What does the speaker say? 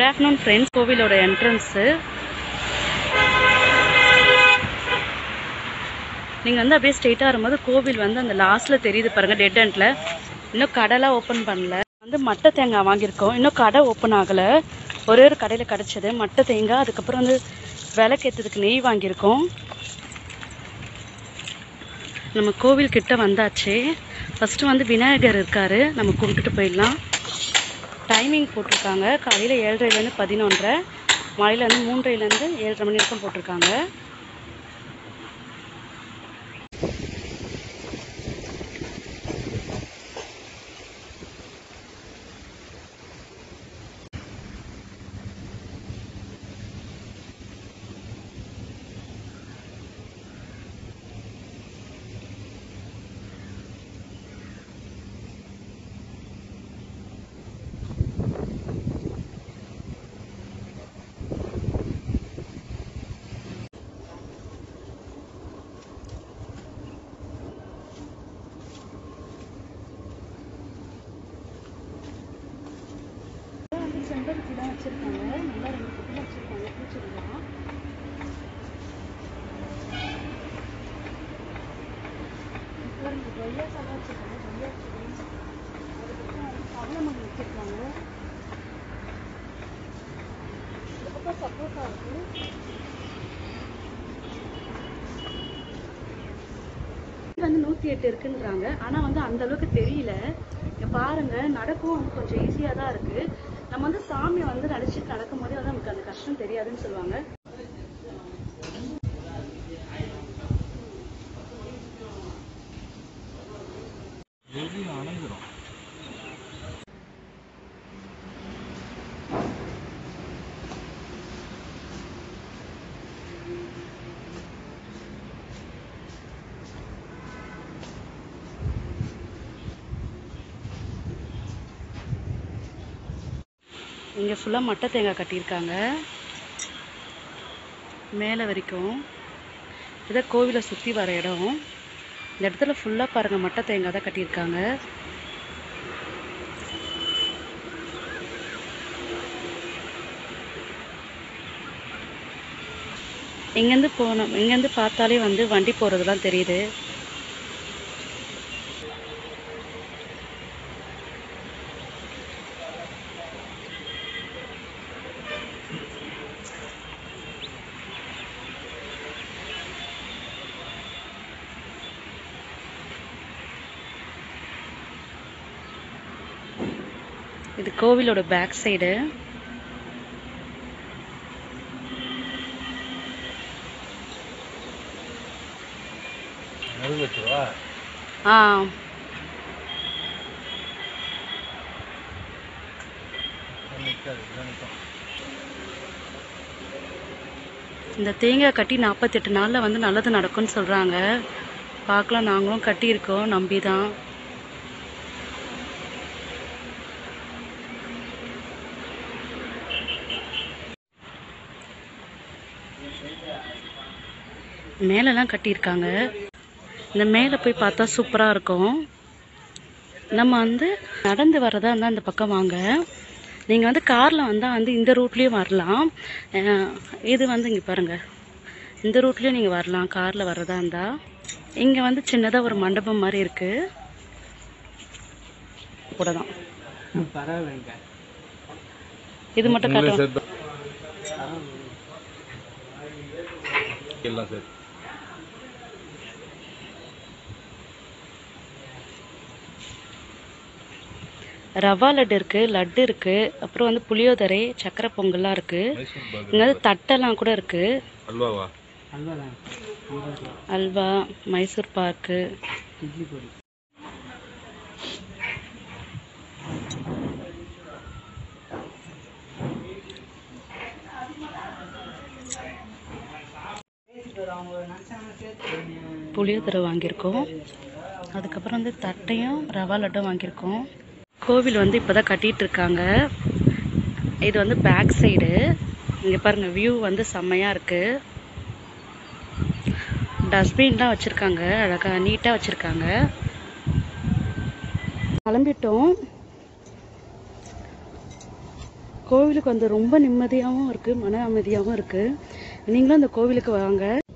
good afternoon friends கோவிலோட entrance நீங்கள் வந்து அப்படியே ஸ்ட்ரெயிட்டாக வரும்போது கோவில் வந்து அந்த லாஸ்ட்டில் தெரியுது பாருங்கள் டெட் எண்டில் இன்னும் கடைலாம் ஓப்பன் பண்ணல வந்து மட்டை தேங்காய் வாங்கியிருக்கோம் இன்னும் கடை ஓப்பன் ஆகலை ஒரே ஒரு கடையில் கிடச்சிது மட்டை தேங்காய் அதுக்கப்புறம் வந்து விளக்கேற்றதுக்கு நெய் வாங்கியிருக்கோம் நம்ம கோவில் கிட்ட வந்தாச்சு ஃபஸ்ட்டு வந்து விநாயகர் இருக்காரு நம்ம கும்பிட்டுட்டு போயிடலாம் டைமிங் போட்டிருக்காங்க காலையில் ஏழரைலேருந்து பதினொன்றரை மாலையில் வந்து மூன்றைலேருந்து ஏழரை மணி வரைக்கும் போட்டிருக்காங்க வந்து செம்பருத்தி தான் வச்சுருக்காங்க நல்லா ரெண்டு பக்கம் வச்சுருக்காங்க பூச்செடிலாம் பாருங்க கொய்யா சாதம் வச்சுருக்காங்க கொய்யா செடி அதுக்கப்புறம் வந்து பவளமல்லி வச்சுருக்காங்க இந்த பக்கம் சப்போட்டா இருக்கு இது வந்து நூற்றி எட்டு இருக்குன்றாங்க ஆனால் வந்து அந்த அளவுக்கு தெரியல இங்க பாருங்க நடக்கும் வந்து கொஞ்சம் ஈஸியாக தான் இருக்கு நம்ம வந்து சாமியை வந்து நடிச்சுட்டு நடக்கும் போதே வந்து நமக்கு அந்த கஷ்டம் தெரியாதுன்னு சொல்லுவாங்க இங்கே ஃபுல்லாக மட்டை தேங்காய் கட்டியிருக்காங்க மேலே வரைக்கும் இதை கோவிலை சுற்றி வர இடம் இந்த இடத்துல ஃபுல்லாக பாருங்கள் மட்டை தேங்காய் தான் கட்டியிருக்காங்க இங்கேருந்து போனோம் இங்கேருந்து பார்த்தாலே வந்து வண்டி போகிறதுலாம் தெரியுது இது கோவிலோட பேக் சைடு ஆ இந்த தேங்காய் கட்டி நாற்பத்தெட்டு நாளில் வந்து நல்லது நடக்கும்னு சொல்கிறாங்க பார்க்கலாம் நாங்களும் கட்டியிருக்கோம் நம்பி தான் மேலெல்லாம் கட்டியிருக்காங்க இந்த மேலே போய் பார்த்தா சூப்பராக இருக்கும் நம்ம வந்து நடந்து வர்றதா இருந்தால் அந்த பக்கம் வாங்க நீங்கள் வந்து காரில் வந்தால் வந்து இந்த ரூட்லேயும் வரலாம் அஹ் இது வந்து இங்கே பாருங்கள் இந்த ரூட்லேயும் நீங்கள் வரலாம் காரில் வர்றதா இருந்தால் இங்கே வந்து சின்னதாக ஒரு மண்டபம் மாதிரி இருக்குது கூட தான் பரவாயில்லைங்க இது மட்டும் காட்டுவோம் எல்லாம் சரி ரவா லட்டு இருக்குது லட்டு இருக்குது அப்புறம் வந்து புளியோதரை சக்கரை பொங்கல்லாம் இருக்குது மைசூர் பாகு இங்கே வந்து தட்டெல்லாம் கூட இருக்குது அல்வாவா அல்வா தான் அல்வா மைசூர் பாக்கு இட்லி பொடி புளியோதரை வாங்கியிருக்கோம் அதுக்கப்புறம் வந்து தட்டையும் ரவா லட்டும் வாங்கியிருக்கோம் கோவில் வந்து இப்போ தான் கட்டிகிட்டு இருக்காங்க இது வந்து பேக் சைடு இங்கே பாருங்கள் வியூ வந்து செம்மையாக இருக்குது டஸ்ட்பின்லாம் வச்சுருக்காங்க அழகாக நீட்டாக வச்சுருக்காங்க கிளம்பிட்டோம் கோவிலுக்கு வந்து ரொம்ப நிம்மதியாகவும் இருக்குது மன அமைதியாகவும் இருக்குது நீங்களும் அந்த கோவிலுக்கு வாங்க